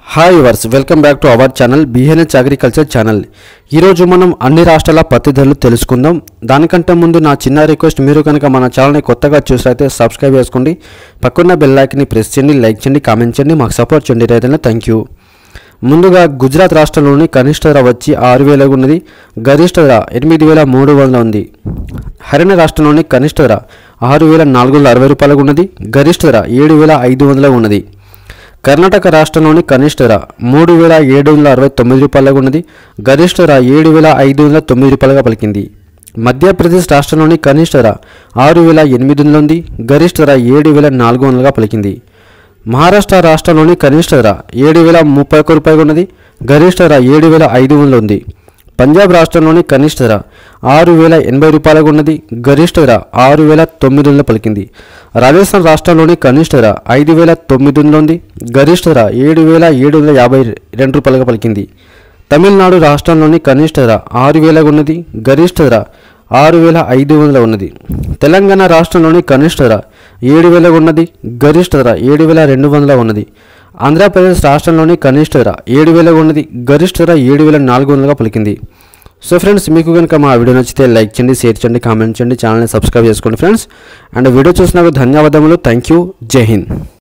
hi viewers welcome back to our channel BNH agriculture channel ఈరోజు మనం అన్ని రాష్ట్రాల పత్తి ధరలు తెలుసుకుందాం దానికంటే ముందు నా చిన్న రిక్వెస్ట్ మీరు కనుక మన ఛానల్ని కొత్తగా చూసినైతే సబ్స్క్రైబ్ చేసుకోండి పక్కన్న బెల్ ఐకన్ని ప్రెస్ చేయండి లైక్ చేయండి కామెంట్ చేయండి మాకు సపోర్ట్ చేయండి రైతులను థ్యాంక్ యూ ముందుగా గుజరాత్ రాష్ట్రంలోని కనిష్ట ధర వచ్చి ఆరు వేలకు ఉన్నది గరిష్ట ధర ఎనిమిది వేల మూడు వందల ఉంది హర్యానా రాష్ట్రంలోని కనిష్ట ధర ఆరు వేల నాలుగు వందల అరవై రూపాయలకు ఉన్నది గరిష్ట ధర ఏడు వేల ఐదు వందల ఉన్నది కర్ణాటక రాష్ట్రంలోని కనిష్ట ధర మూడు వేల ఏడు వందల అరవై తొమ్మిది రూపాయలకు ఉన్నది గరిష్ట ధర ఏడు వేల ఐదు వందల తొమ్మిది రూపాయలుగా పలికింది మధ్యప్రదేశ్ రాష్ట్రంలోని కనిష్ట ధర ఆరు వేల ఎనిమిది వందలు ఉంది గరిష్ట ధర ఏడు వేల నాలుగు వందలుగా పలికింది మహారాష్ట్ర రాష్ట్రంలోని కనిష్ట ధర ఏడు వేల ముప్పై ఒక్క రూపాయలు ఉన్నది గరిష్ట ధర ఏడు వేల ఐదు వందలు ఉంది పంజాబ్ రాష్ట్రంలోని కనిష్ట ధర ఆరు వేల ఎనభై రూపాయలకు ఉన్నది గరిష్ట ధర ఆరు వేల తొమ్మిది వందలు పలికింది రాజస్థాన్ రాష్ట్రంలోని కనిష్ట ధర ఐదు వేల తొమ్మిది వందలు ఉంది గరిష్ట ధర ఏడు వేల ఏడు వందల యాభై రెండు రూపాయలుగా పలికింది తమిళనాడు రాష్ట్రంలోని కనిష్ట ధర ఆరు వేలకు ఉన్నది గరిష్ట ధర ఆరు వేల ఐదు వందల ఉన్నది తెలంగాణ రాష్ట్రంలోని కనిష్ట ధర ఏడు వేలకు ఉన్నది గరిష్ట ధర ఏడు వేల రెండు వందల ఉన్నది ఆంధ్రప్రదేశ్ రాష్ట్రంలోని కనిష్ట ధర ఏడు వేలకు ఉన్నది గరిష్ట ధర ఏడు వేల నాలుగు వందలుగా పలికింది సో ఫ్రెండ్స్ మీకు కనుక మా వీడియో నచ్చితే లైక్ చేయండి షేర్ చేయండి కామెంట్ చేయండి ఛానల్ని సబ్స్క్రైబ్ చేసుకోండి ఫ్రెండ్స్ అండ్ వీడియో చూసినందుకు ధన్యవాదములు థ్యాంక్ యూ జై హింద్